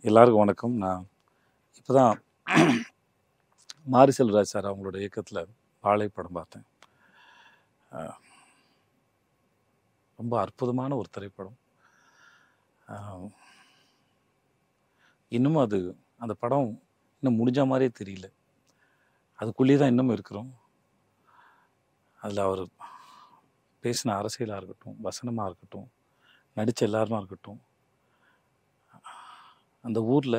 எல்லாருக்கும் வணக்கம் நான் இப்போ தான் மாரி செல்வராஜ் சார் அவங்களோட இயக்கத்தில் வாழை படம் பார்த்தேன் அஹ், ரொம்ப அற்புதமான ஒரு திரைப்படம் அஹ், இன்னமும் அது அந்த படம் இன்னும் முடிஞ்ச மாதிரியே தெரியல அதுக்குள்ளேயே தான் இன்னமும் இருக்கிறோம் அதில் அவர் பேசின அரசியலாக இருக்கட்டும் வசனமாக இருக்கட்டும் நடித்த எல்லாருமா இருக்கட்டும் அந்த ஊரில்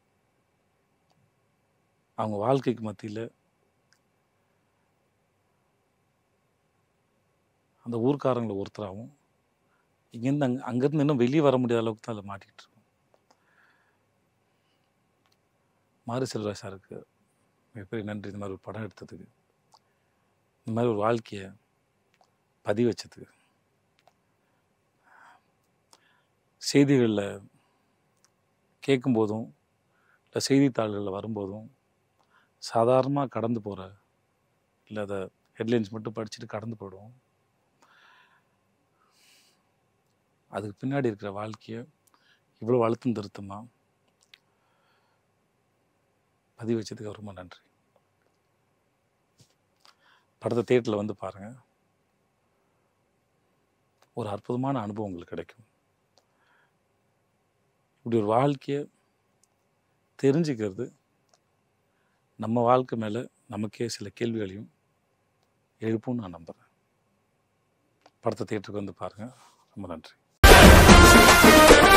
அவங்க வாழ்க்கைக்கு மத்தியில் அந்த ஊர்க்காரங்களை ஒருத்தராகவும் இங்கேருந்து அங்கே அங்கேருந்து இன்னும் வெளியே வர முடியாத அளவுக்கு தான் அதில் மாட்டிக்கிட்டு இருக்கோம் மாரி செல்வராஜ் சாருக்கு மிகப்பெரிய நன்றி இந்த மாதிரி ஒரு படம் எடுத்ததுக்கு இந்த மாதிரி ஒரு வாழ்க்கையை பதிவு வச்சதுக்கு செய்திகளில் கேட்கும்போதும் இல்லை செய்தித்தாள்களில் வரும்போதும் சாதாரணமாக கடந்து போகிற இல்லை அதை ஹெட்லைன்ஸ் மட்டும் படிச்சுட்டு கடந்து போயிடுவோம் அதுக்கு பின்னாடி இருக்கிற வாழ்க்கையை இவ்வளோ அழுத்தம் திருத்தமாக பதிவு வச்சதுக்கு ரொம்ப நன்றி படத்தை தேட்டரில் வந்து பாருங்கள் ஒரு அற்புதமான அனுபவம் உங்களுக்கு கிடைக்கும் இப்படி ஒரு வாழ்க்கையை தெரிஞ்சுக்கிறது நம்ம வாழ்க்கை மேலே நமக்கே சில கேள்விகளையும் எழுப்பும் நான் நம்புகிறேன் படத்தை தேட்டருக்கு வந்து பாருங்கள் ரொம்ப நன்றி